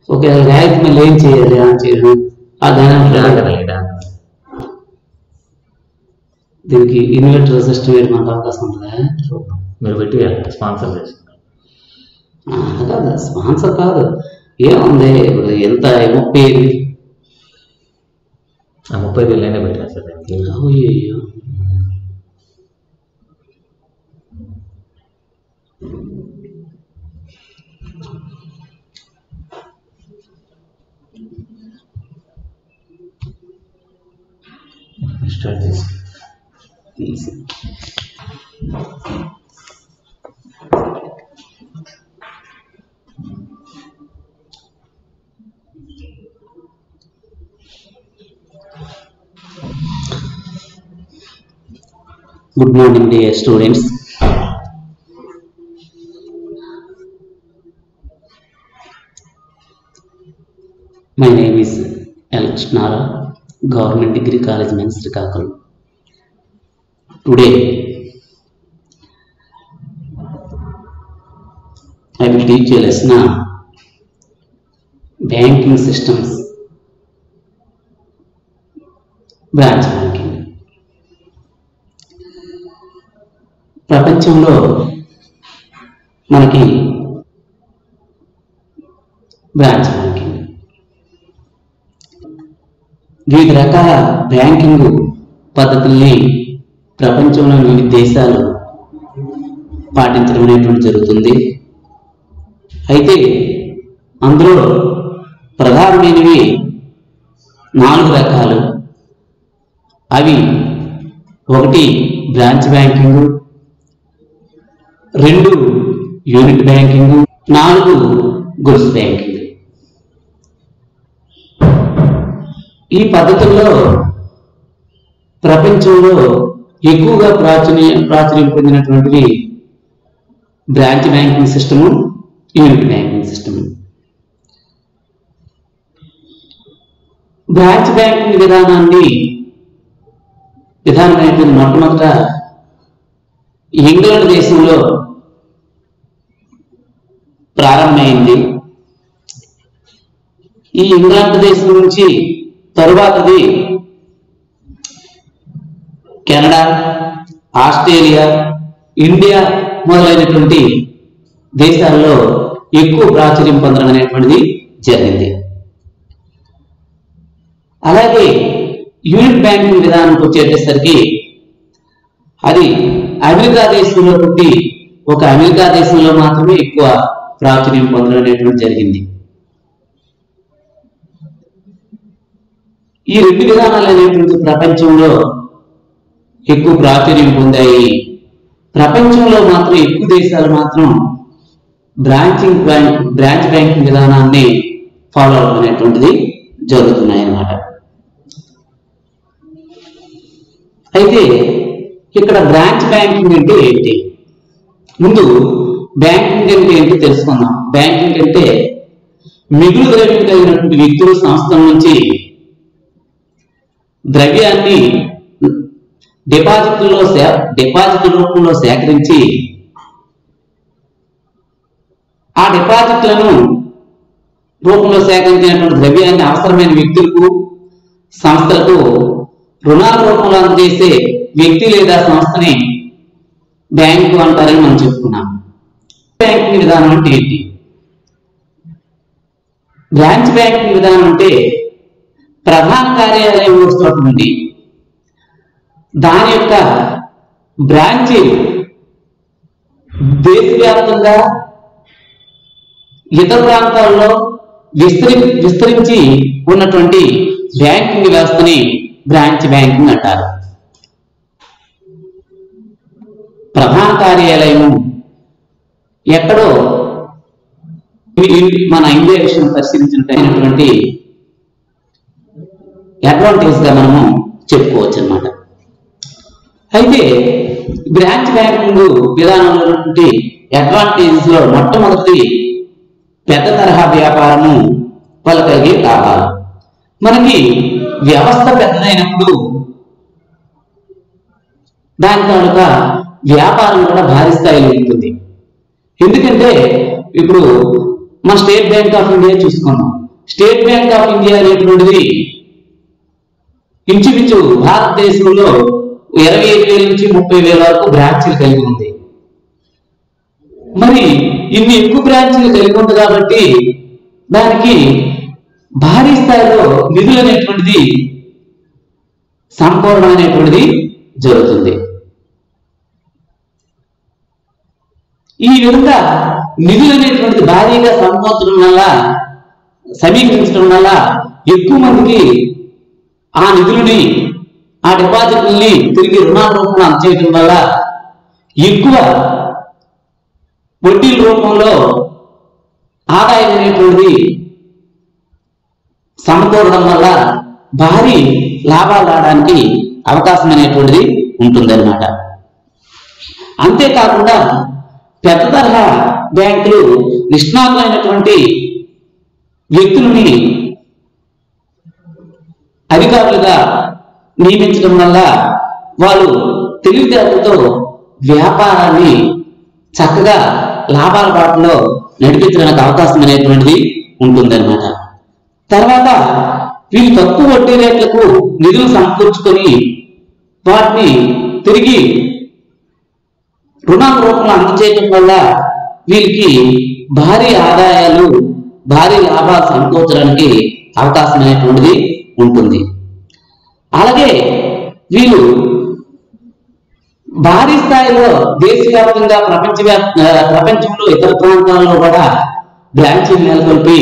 ఒకవేళ రాయితీ మళ్ళీ ఏం చేయాలి ఆన్ చేయడం ఆ దాని కదా ఇక్కడ దీనికి ఇన్వర్టర్ సిస్టమ్ వేయడం మనకు అవకాశం ఉంటుందా చూద్దాం మీరు పెట్టి స్పాన్సర్ చేసుకుంటారు ఆ, కాదు స్పాన్సర్ కాదు ఏముంది ఇప్పుడు ఎంత ముప్పై ఐదు ఆ ముప్పై వేలైనా పెట్టాను సార్ దానికి అయ్యో స్టార్ట్ చేసి తీసి good morning dear students my name is L. Krishnara, Government Degree College, Men's Srikakulam. Today, I will teach you a lesson on banking systems, branch banking. ప్రపంచంలో మనకి బ్రాంచ్ బ్యాంకింగ్ వివిధ రకాల బ్యాంకింగ్ పద్ధతుల్ని ప్రపంచంలోని వివిధ దేశాలు పాటించడం అనేటువంటి జరుగుతుంది అయితే అందులో ప్రధానమైనవి నాలుగు రకాలు అవి ఒకటి బ్రాంచ్ బ్యాంకింగ్ రెండు యూనిట్ బ్యాంకింగ్ నాలుగు గుడ్స్ బ్యాంకింగ్ ఈ పద్ధతుల్లో ప్రపంచంలో ఎక్కువగా ప్రాచుర్య ప్రాచుర్యం పొందినటువంటివి branch banking system unit banking system branch banking విధానాన్ని విధానం అనేటువంటి మొట్టమొదట ఇంగ్లాండ్ దేశంలో ప్రారంభమైంది ఈ ఇంగ్లాండ్ దేశం నుంచి తరువాతది కెనడా ఆస్ట్రేలియా ఇండియా మొదలైనటువంటి దేశాల్లో ఎక్కువ ప్రాచుర్యం పొందడం అనేటువంటిది జరిగింది అలాగే యూనిట్ బ్యాంకింగ్ విధానానికి వచ్చేటసరికి అది అమెరికా దేశంలో పుట్టి ఒక అమెరికా దేశంలో మాత్రమే ఎక్కువ ప్రాచుర్యం పొందడం అనేటువంటి జరిగింది ఈ రెండు విధానాలు అనేటువంటి ప్రపంచంలో ఎక్కువ ప్రాచుర్యం పొందాయి ప్రపంచంలో మాత్రం ఎక్కువ దేశాలు మాత్రం బ్రాంచింగ్ బ్యాంక్ బ్రాంచ్ బ్యాంకింగ్ విధానాన్ని ఫాలో అవడం అనేటువంటిది జరుగుతున్నాయి అన్నమాట అయితే ఇక్కడ బ్రాంచ్ బ్యాంకింగ్ అంటే ఏంటి ముందు బ్యాంకింగ్ అంటే ఏంటి తెలుసుకుందాం బ్యాంకింగ్ అంటే మిగులు ద్రవ్యం కలిగినటువంటి వ్యక్తులు సంస్థల నుంచి ద్రవ్యాన్ని డిపాజిట్లో సే డిపాజిట్ రూపంలో సేకరించి ఆ డిపాజిట్లను రూపంలో సేకరించినటువంటి ద్రవ్యాన్ని అవసరమైన వ్యక్తులకు సంస్థలకు రుణాల రూపంలో అందజేసే వ్యక్తి లేదా సంస్థని బ్యాంకు అంటారని మనం చెప్పుకున్నాం బ్యాంకింగ్ విధానం అంటే ఏంటి బ్రాంచ్ బ్యాంకింగ్ విధానం అంటే ప్రధాన కార్యాలయం ఒక చోట నుండి దాని యొక్క బ్రాంచ్ దేశవ్యాప్తంగా ఇతర ప్రాంతాల్లో విస్తరి విస్తరించి ఉన్నటువంటి బ్యాంకింగ్ వ్యవస్థని బ్రాంచ్ బ్యాంకింగ్ అంటారు ప్రధాన కార్యాలయం ఎక్కడో ఈ- ఈ- మన ఇండియా విషయం పరిశీలించినటువంటి అడ్వాంటేజ్ గా మనము చెప్పుకోవచ్చు అన్నమాట అయితే బ్రాంచ్ బ్యాంకింగ్ విధానంలో ఉన్నటువంటి అడ్వాంటేజెస్ లో మొట్టమొదటి పెద్ద తరహా వ్యాపారము పలకలిగే లాభాలు మనకి వ్యవస్థ పెద్దదైనప్పుడు దాని తాలూకా వ్యాపారం కూడా భారీ స్థాయిలో ఉంటుంది ఎందుకంటే ఇప్పుడు మన స్టేట్ బ్యాంక్ ఆఫ్ ఇండియా చూసుకున్నాం స్టేట్ బ్యాంక్ ఆఫ్ ఇండియా అనేటువంటిది ఇంచుమించు భారతదేశంలో ఇరవై ఐదు వేల నుంచి ముప్పై వేల వరకు బ్రాంచీలు కలిగి ఉంది మరి ఇన్ని ఎక్కువ బ్రాంచీలు కలిగి ఉంది కాబట్టి దానికి భారీ స్థాయిలో నిధులు అనేటువంటిది సంపూర్ణం అనేటువంటిది జరుగుతుంది ఈ విధంగా నిధులు అనేటువంటిది భారీగా సమకూర్చడం వల్ల సమీకరించడం వల్ల ఎక్కువ మందికి ఆ నిధులని ఆ డిపాజిట్లని తిరిగి రుణాల రూపంలో అందచేయడం వల్ల ఎక్కువ వడ్డీల రూపంలో ఆదాయం అనేటువంటిది సమకూరడం వల్ల భారీ లాభాలు రావడానికి అవకాశం అనేటువంటిది ఉంటుందన్నమాట అంతేకాకుండా పెద్ద తరహా బ్యాంకులు నిష్ణాతులైనటువంటి వ్యక్తులని అధికారులుగా నియమించడం వల్ల వాళ్ళు తెలివితేటలతో వ్యాపారాన్ని చక్కగా లాభాల బాటలో నడిపించడానికి అవకాశం అనేటువంటిది ఉంటుందన్నమాట తర్వాత వీళ్ళు తక్కువ వడ్డీ రేట్లకు నిధులు సమకూర్చుకొని వాటిని తిరిగి రుణాల రూపంలో అందజేయడం వల్ల వీళ్ళకి భారీ ఆదాయాలు భారీ లాభాలు సమకూర్చడానికి అవకాశం అనేటువంటిది ఉంటుంది అలాగే వీళ్ళు భారీ స్థాయిలో దేశవ్యాప్తంగా ప్రపంచవ్యాప్త ఆ, ప్రపంచంలో ఇతర ప్రాంతాల్లో కూడా బ్రాంచీలు నెలకొల్పి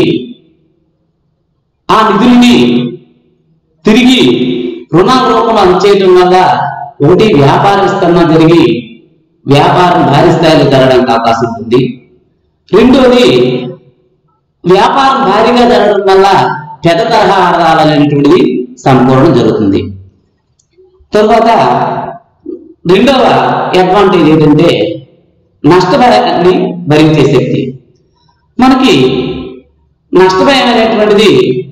ఆ నిధుల్ని తిరిగి రుణాల రూపంలో అందచేయడం వల్ల ఒకటి వ్యాపార విస్తరణ జరిగి వ్యాపారం భారీ స్థాయిలో జరగడానికి అవకాశం ఉంటుంది రెండోది వ్యాపారం భారీగా జరగడం వల్ల పెద్ద తరహా ఆదాయాలు అనేటువంటిది సంపూర్ణం జరుగుతుంది తరువాత రెండవ అడ్వాంటేజ్ ఏంటంటే నష్టభయాన్ని భరించే శక్తి మనకి నష్టభయం అనేటువంటిది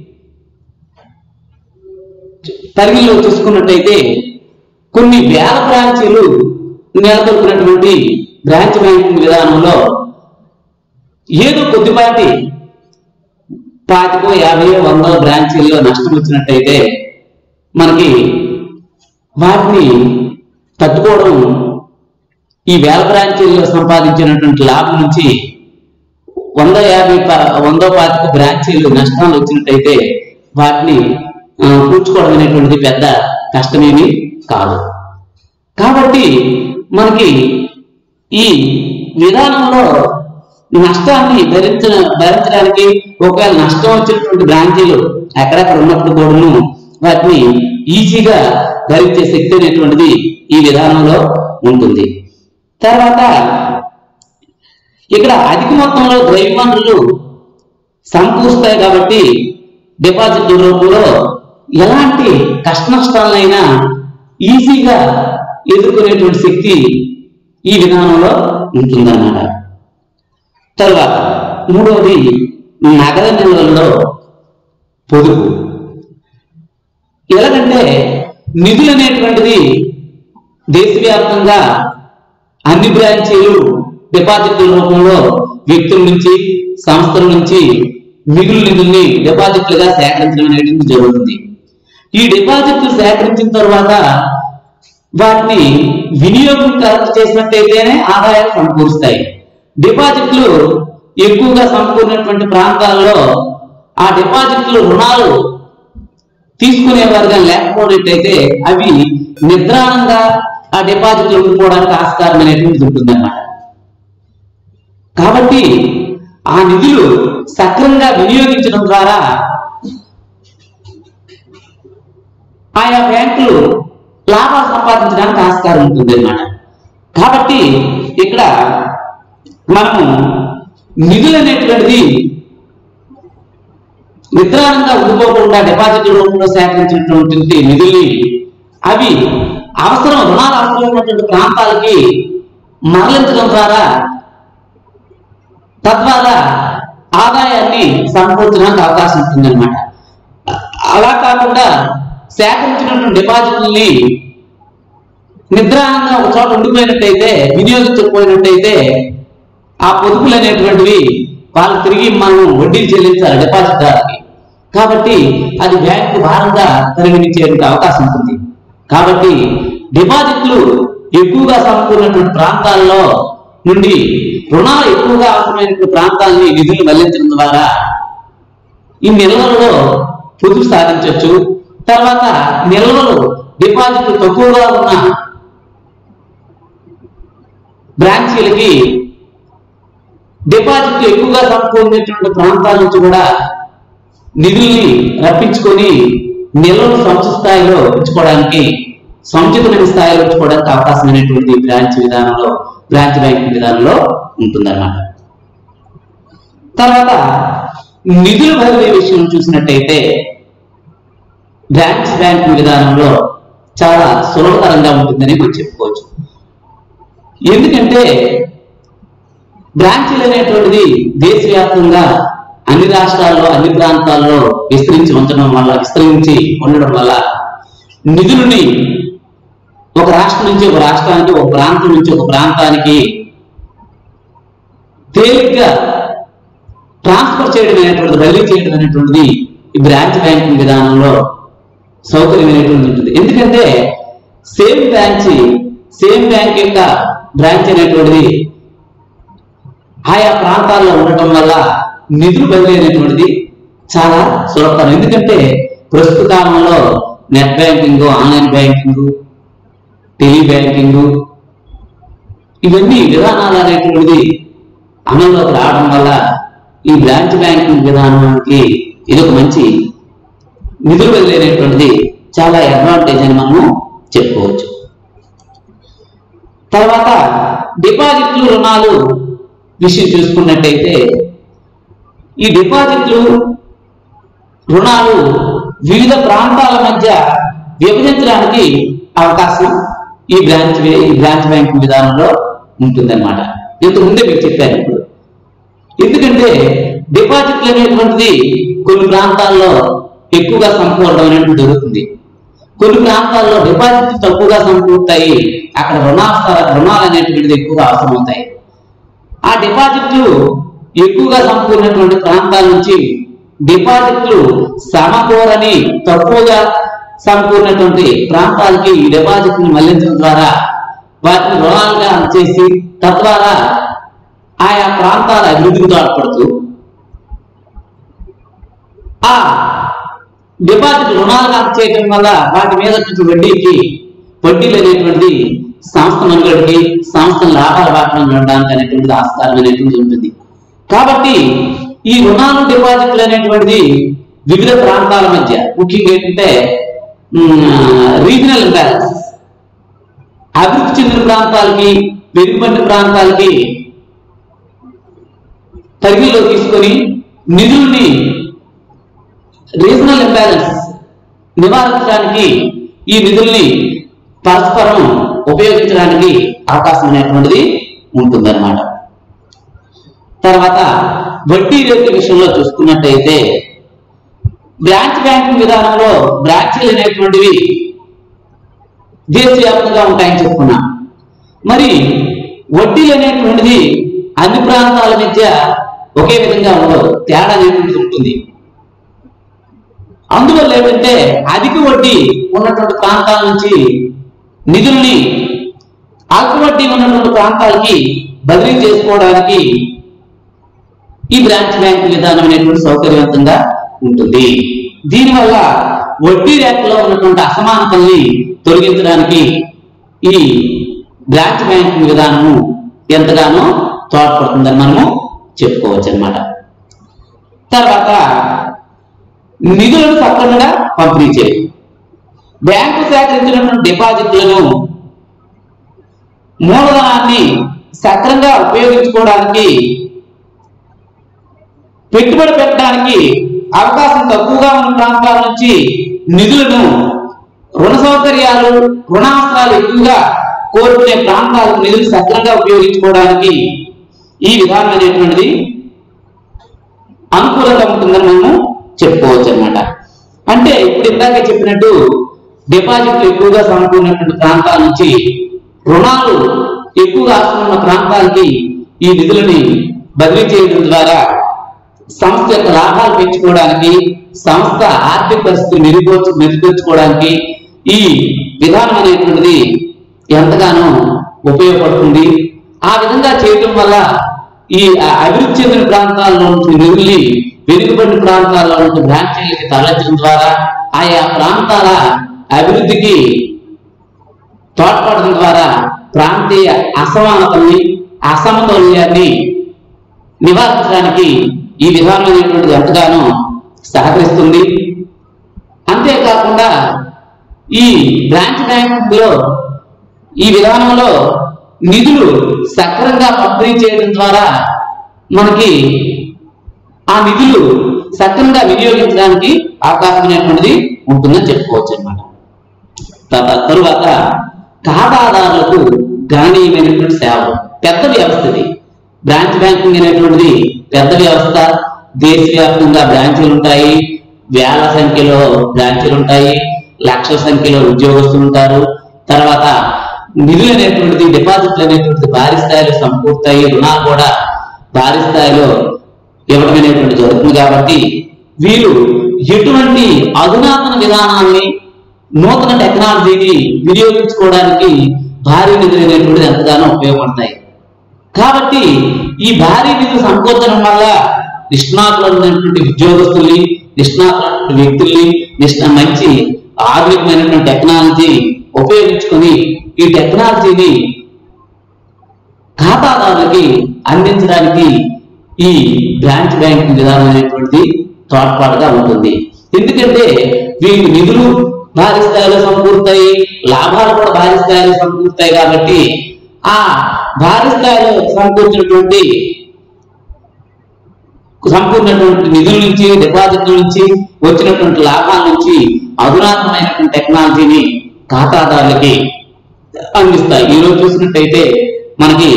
పరిధిలో చూసుకున్నట్టయితే కొన్ని వేల బ్రాంచీలు నెలకొల్పినటువంటి బ్రాంచ్ బ్యాంకింగ్ విధానంలో ఏదో కొద్దిపాటి పాతికో యాభైయో వందో బ్రాంచీల్లో నష్టం వచ్చినట్టయితే మనకి వాటిని తట్టుకోవడం ఈ వేల బ్రాంచీల్లో సంపాదించినటువంటి లాభం నుంచి వంద యాభై ప- వందో పాతిక బ్రాంచీలు నష్టాలు వచ్చినట్టయితే వాటిని ఆ, పూడ్చుకోవడం అనేటువంటిది పెద్ద కష్టమేమి కాదు కాబట్టి మనకి ఈ విధానంలో నష్టాన్ని భరించ భరించడానికి ఒకవేళ నష్టం వచ్చినటువంటి బ్రాంచీలు ఎక్కడెక్కడ ఉన్నప్పుడు కూడాను వాటిని ఈజీగా భరించే శక్తి అనేటువంటిది ఈ విధానంలో ఉంటుంది తర్వాత ఇక్కడ అధిక మొత్తంలో ద్రవ్య వనరులు సమకూరుస్తాయి కాబట్టి డిపాజిట్ రూపంలో ఎలాంటి కష్ట నష్టాలైనా ఈజీగా ఎదుర్కొనేటువంటి శక్తి ఈ విధానంలో ఉంటుందన్నమాట తర్వాత మూడవది నగర నిల్వల్లో పొదుపు ఎలాగంటే నిధులు అనేటువంటిది దేశవ్యాప్తంగా అన్ని బ్రాంచీలు డిపాజిట్ల రూపంలో వ్యక్తుల నుంచి సంస్థల నుంచి మిగులు నిధుల్ని డిపాజిట్లుగా సేకరించడం అనేటువంటి జరుగుతుంది ఈ డిపాజిట్లు సేకరించిన తర్వాత వాటిని వినియోగం కరెక్ట్ చేసినట్టయితేనే ఆదాయాలు సమకూరుస్తాయి డిపాజిట్లు ఎక్కువగా సమకూరినటువంటి ప్రాంతాల్లో ఆ డిపాజిట్లు రుణాలు తీసుకునేవారుగా లేకపోయినట్టయితే అవి నిద్రాణంగా ఆ డిపాజిట్లు ఉండిపోవడానికి ఆస్కారం అనేటువంటిది ఉంటుందన్నమాట కాబట్టి ఆ నిధులు సక్రమంగా వినియోగించడం ద్వారా ఆయా బ్యాంకులు లాభాలు సంపాదించడానికి ఆస్కారం ఉంటుంది అన్నమాట కాబట్టి ఇక్కడ మనము నిధులు అనేటువంటిది నిద్రానంగా ఉండిపోకుండా డిపాజిట్ల రూపంలో సేకరించినటువంటి నిధుల్ని అవి అవసరం రుణాలు అవసరం ఉన్నటువంటి ప్రాంతాలకి మరలించడం ద్వారా తద్వారా ఆదాయాన్ని సమకూర్చడానికి అవకాశం ఉంటుందన్నమాట అలా కాకుండా సేకరించినటువంటి డిపాజిట్లని నిద్రానంగా ఒక చోట ఉండిపోయినట్టయితే వినియోగించకపోయినట్టయితే ఆ పొదుపులు అనేటువంటివి వాళ్ళు తిరిగి మనం వడ్డీలు చెల్లించాలి డిపాజిట్దారుకి కాబట్టి అది బ్యాంకు భారంగా పరిగణించేందుకు అవకాశం ఉంటుంది కాబట్టి డిపాజిట్లు ఎక్కువగా సమకూరినటువంటి ప్రాంతాల్లో నుండి రుణాలు ఎక్కువగా అవసరమైనటువంటి ప్రాంతాలని నిధులు మళ్లించడం ద్వారా ఈ నిల్వలలో పొదుపు సాధించవచ్చు తర్వాత నిల్వలు డిపాజిట్లు తక్కువగా ఉన్న బ్రాంచీలకి డిపాజిట్లు ఎక్కువగా సమకూరినటువంటి ప్రాంతాల నుంచి కూడా నిధుల్ని రప్పించుకొని నిల్వలు సముచిత స్థాయిలో ఉంచుకోవడానికి సముచితమైన స్థాయిలో ఉంచుకోవడానికి అవకాశమైనటువంటి బ్రాంచ్ విధానంలో బ్రాంచ్ బ్యాంకింగ్ విధానంలో ఉంటుందన్నమాట తర్వాత నిధుల బదిలీ విషయం చూసినట్టయితే బ్రాంచ్ బ్యాంకింగ్ విధానంలో చాలా సులభతరంగా ఉంటుందని మనం చెప్పుకోవచ్చు ఎందుకంటే బ్రాంచీలు అనేటువంటిది దేశవ్యాప్తంగా అన్ని రాష్ట్రాల్లో అన్ని ప్రాంతాల్లో విస్తరించి ఉంచడం వల్ల విస్తరించి ఉండడం వల్ల నిధులని ఒక రాష్ట్రం నుంచి ఒక రాష్ట్రానికి ఒక ప్రాంతం నుంచి ఒక ప్రాంతానికి తేలిగ్గా ట్రాన్స్ఫర్ చేయడం అనేటువంటిది బదిలీ చేయడం అనేటువంటిది ఈ బ్రాంచ్ బ్యాంకింగ్ విధానంలో సౌకర్యమైనటువంటి ఉంటుంది ఎందుకంటే సేమ్ బ్రాంచ్ సేమ్ బ్యాంక్ యొక్క బ్రాంచ్ అనేటువంటిది ఆయా ప్రాంతాల్లో ఉండటం వల్ల నిధులు బదిలీ అనేటువంటిది చాలా సులభతరం ఎందుకంటే ప్రస్తుత కాలంలో net banking online banking tele banking ఇవన్నీ విధానాలు అనేటువంటిది అమల్లోకి రావడం వల్ల ఈ బ్రాంచ్ బ్యాంకింగ్ విధానానికి ఇది ఒక మంచి నిధులు బదిలేనటువంటిది చాలా అడ్వాంటేజ్ అని మనము చెప్పుకోవచ్చు తర్వాత డిపాజిట్లు రుణాలు విషయం చూసుకున్నట్టయితే ఈ డిపాజిట్లు రుణాలు వివిధ ప్రాంతాల మధ్య విభజించడానికి అవకాశం ఈ బ్రాంచ్ వే- ఈ బ్రాంచ్ బ్యాంకింగ్ విధానంలో ఉంటుందన్నమాట ఇంతకు ముందే మీకు చెప్పాను ఇప్పుడు ఎందుకంటే డిపాజిట్లు అనేటువంటిది కొన్ని ప్రాంతాల్లో ఎక్కువగా సమకూరడం అనేటువంటి జరుగుతుంది కొన్ని ప్రాంతాల్లో డిపాజిట్లు తక్కువగా సమకూరుతాయి అక్కడ రుణాల రుణాలు అనేటువంటిది ఎక్కువగా అవసరమవుతాయి ఆ డిపాజిట్లు ఎక్కువగా సమకూరినటువంటి ప్రాంతాల నుంచి డిపాజిట్లు సమకూరని తక్కువగా సమకూరినటువంటి ప్రాంతాలకి ఈ డిపాజిట్ని మళ్లించడం ద్వారా వాటిని రుణాలుగా చేసి తద్వారా ఆయా ప్రాంతాల అభివృద్ధికి తోడ్పడుతూ ఆ డిపాజిట్ రుణాలుగా చేయడం వల్ల వాటి మీద వచ్చే వడ్డీకి వడ్డీలు అనేటువంటిది సంస్థ మనుగడకి సంస్థ లాభాల బాటలో నడడానికి అనేటువంటిది ఆస్కారం అనేటువంటిది ఉంటుంది కాబట్టి ఈ రుణాలు డిపాజిట్లు అనేటువంటిది వివిధ ప్రాంతాల మధ్య ముఖ్యంగా ఏంటంటే రీజనల్ ఇంబ్యాలెన్స్ అభివృద్ధి చెందిన ప్రాంతాలకి వెనుకబడిన ప్రాంతాలకి పరిధిలో తీసుకొని నిధుల్ని రీజనల్ ఇంబ్యాలెన్స్ నివారించడానికి ఈ నిధుల్ని పరస్పరం ఉపయోగించడానికి అవకాశం అనేటువంటిది ఉంటుందన్నమాట తర్వాత వడ్డీ రేట్ల విషయంలో చూసుకున్నట్టయితే బ్రాంచ్ బ్యాంకింగ్ విధానంలో బ్రాంచీలు అనేటువంటివి దేశవ్యాప్తంగా ఉంటాయని చెప్పుకున్నాం మరి వడ్డీలు అనేటువంటిది అన్ని ప్రాంతాల మధ్య ఒకే విధంగా ఉండదు తేడా అనేటువంటిది ఉంటుంది అందువల్ల ఏంటంటే అధిక వడ్డీ ఉన్నటువంటి ప్రాంతాల నుంచి నిధుల్ని అల్ప వడ్డీ ఉన్నటువంటి ప్రాంతాలకి బదిలీ చేసుకోవడానికి ఈ బ్రాంచ్ బ్యాంక్ విధానం అనేటువంటి సౌకర్యవంతంగా ఉంటుంది దీనివల్ల వడ్డీ రేట్లలో ఉన్నటువంటి అసమానతల్ని తొలగించడానికి ఈ బ్రాంచ్ బ్యాంకింగ్ విధానము ఎంతగానో తోడ్పడుతుందని మనము చెప్పుకోవచ్చు అన్నమాట తర్వాత నిధులను సక్రమంగా పంపిణీ చేయడం బ్యాంకు సేకరించినటువంటి డిపాజిట్లను మూలధనాన్ని సక్రంగా ఉపయోగించుకోవడానికి పెట్టుబడి పెట్టడానికి అవకాశం తక్కువగా ఉన్న ప్రాంతాల నుంచి నిధులను రుణ సౌకర్యాలు రుణాస్త్రాలు ఎక్కువగా కోరుకునే ప్రాంతాలకు నిధులు సక్రంగా ఉపయోగించుకోవడానికి ఈ విధానం అనేటువంటిది అనుకూలంగా ఉంటుందని మనము చెప్పుకోవచ్చు అనమాట అంటే ఇప్పుడు ఇందాక చెప్పినట్టు డిపాజిట్లు ఎక్కువగా సమకూరినటువంటి ప్రాంతాల నుంచి రుణాలు ఎక్కువగా అవసరం ఉన్న ప్రాంతాలకి ఈ నిధులని బదిలీ చేయడం ద్వారా సంస్థ యొక్క లాభాలు పెంచుకోవడానికి సంస్థ ఆర్థిక పరిస్థితులు మెరుగు మెరుగుపరుచుకోవడానికి ఈ విధానం అనేటువంటిది ఎంతగానో ఉపయోగపడుతుంది ఆ విధంగా చేయటం వల్ల ఈ అ- అభివృద్ధి చెందిన ప్రాంతాల్లో నుంచి నిధుల్ని వెనుకబడిన ప్రాంతాల్లో నుంచి బ్రాంచీలకి తరలించడం ద్వారా ఆయా ప్రాంతాల అభివృద్ధికి తోడ్పడడం ద్వారా ప్రాంతీయ అసమానతల్ని అసమతౌల్యాన్ని నివారించడానికి ఈ విధానం అనేటువంటిది ఎంతగానో సహకరిస్తుంది అంతేకాకుండా ఈ బ్రాంచ్ బ్యాంక్ లో ఈ విధానంలో నిధులు సక్రమంగా పంపిణీ చేయడం ద్వారా మనకి ఆ నిధులు సక్రమంగా వినియోగించడానికి అవకాశం అనేటువంటిది ఉంటుందని చెప్పుకోవచ్చు అనమాట తరువాత ఖాతాదారులకు గణనీయమైనటువంటి సేవలు పెద్ద వ్యవస్థ ఇది బ్రాంచ్ బ్యాంకింగ్ అనేటువంటిది పెద్ద వ్యవస్థ దేశవ్యాప్తంగా బ్రాంచీలు ఉంటాయి వేల సంఖ్యలో బ్రాంచీలు ఉంటాయి లక్షల సంఖ్యలో ఉద్యోగస్తులు ఉంటారు తర్వాత నిధులు అనేటువంటిది డిపాజిట్లు అనేటువంటిది భారీ స్థాయిలో సమకూరుతాయి రుణాలు కూడా భారీ స్థాయిలో ఇవ్వడం అనేటువంటి జరుగుతుంది కాబట్టి వీరు ఎటువంటి అధునాతన విధానాన్ని నూతన టెక్నాలజీని వినియోగించుకోవడానికి భారీ నిధులు అనేటువంటిది ఎంతగానో ఉపయోగపడతాయి కాబట్టి ఈ భారీ నిధులు సమకూర్చడం వల్ల నిష్ణాతులైనటువంటి ఉద్యోగస్తుల్ని నిష్ణాతులైనటువంటి వ్యక్తుల్ని నిష్ణ మంచి ఆధునికమైనటువంటి టెక్నాలజీ ఉపయోగించుకొని ఈ టెక్నాలజీని ఖాతాదారులకి అందించడానికి ఈ బ్రాంచ్ బ్యాంకింగ్ విధానం అనేటువంటిది తోడ్పాటుగా ఉంటుంది ఎందుకంటే వీటి నిధులు భారీ స్థాయిలో సమకూరుతాయి లాభాలు కూడా భారీ స్థాయిలో సమకూరుతాయి కాబట్టి ఆ భారీ స్థాయిలో సమకూర్చినటువంటి సంపూర్ణటువంటి నిధుల నుంచి డిపాజిట్ల నుంచి వచ్చినటువంటి లాభాల నుంచి అధునాతనమైనటువంటి టెక్నాలజీని ఖాతాదారులకి అందిస్తాయి ఈ రోజు చూసినట్టయితే మనకి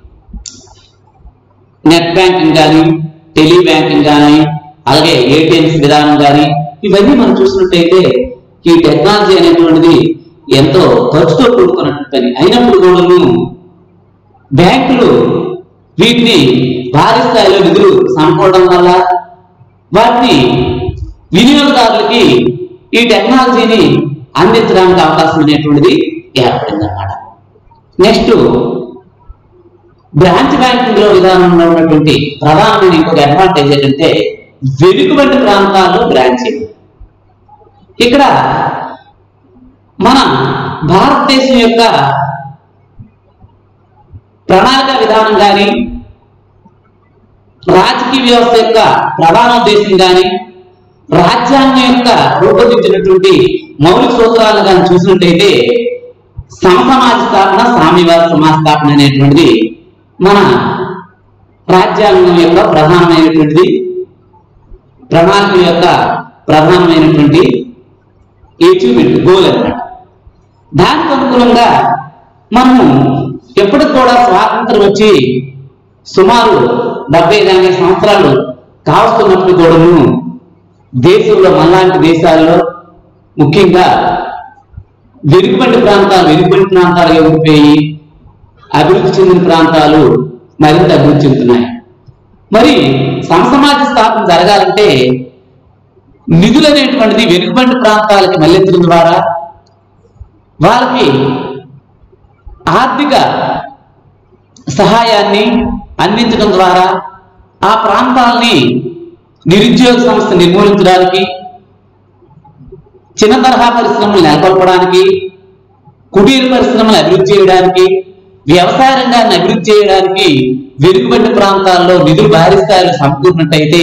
నెట్ బ్యాంకింగ్ కానీ టెలి బ్యాంకింగ్ కానీ అలాగే ఏటీఎంస్ విధానం కానీ ఇవన్నీ మనం చూసినట్టయితే ఈ టెక్నాలజీ అనేటువంటిది ఎంతో ఖర్చుతో కూడుకున్నటువంటి పని అయినప్పుడు కూడా బ్యాంకులు వీటిని భారీ స్థాయిలో నిధులు సమకూడడం వల్ల వాటిని వినియోగదారులకి ఈ టెక్నాలజీని అందించడానికి అవకాశం అనేటువంటిది ఏర్పడింది అన్నమాట నెక్స్ట్ బ్రాంచ్ బ్యాంకింగ్ లో విధానంలో ఉన్నటువంటి ప్రధానమైన ఇంకొక అడ్వాంటేజ్ ఏంటంటే వెనుకబడిన ప్రాంతాల్లో బ్రాంచీలు ఇక్కడ మన భారతదేశం యొక్క ప్రణాళిక విధానం కానీ రాజకీయ వ్యవస్థ యొక్క ప్రధాన ఉద్దేశం కానీ రాజ్యాంగం యొక్క రూపొందించినటువంటి మౌలిక సూత్రాలను కానీ చూసినట్టయితే సమసమాజ స్థాపన సామ్యవాద సమాజ స్థాపన అనేటువంటిది మన రాజ్యాంగం యొక్క ప్రధానమైనటువంటిది ప్రణాళిక యొక్క ప్రధానమైనటువంటి అచీవ్మెంట్ గోల్ అన్నమాట దానికి అనుగుణంగా మనము ఎప్పటికి కూడా స్వాతంత్రం వచ్చి సుమారు డెబ్బై ఎనభై సంవత్సరాలు కావస్తున్నప్పుడు కూడాను దేశంలో మనలాంటి దేశాల్లో ముఖ్యంగా వెనుకబడి ప్రాంతాలు వెనుకబడి ప్రాంతాలుగా ఉండిపోయి అభివృద్ధి చెందిన ప్రాంతాలు మరింత అభివృద్ధి చెందుతున్నాయి మరి సమసమాజ స్థాపన జరగాలంటే నిధులు అనేటువంటిది వెనుకబడి ప్రాంతాలకి మళ్ళించడం ద్వారా వాళ్ళకి ఆర్థిక సహాయాన్ని అందించడం ద్వారా ఆ ప్రాంతాలని నిరుద్యోగ సంస్థ నిర్మూలించడానికి చిన్న తరహా పరిశ్రమలు నెలకొల్పడానికి కుటీర పరిశ్రమలు అభివృద్ధి చేయడానికి వ్యవసాయ రంగాన్ని అభివృద్ధి చేయడానికి వెనుకబడిన ప్రాంతాల్లో నిధులు భారీ స్థాయిలో సమకూరినట్టయితే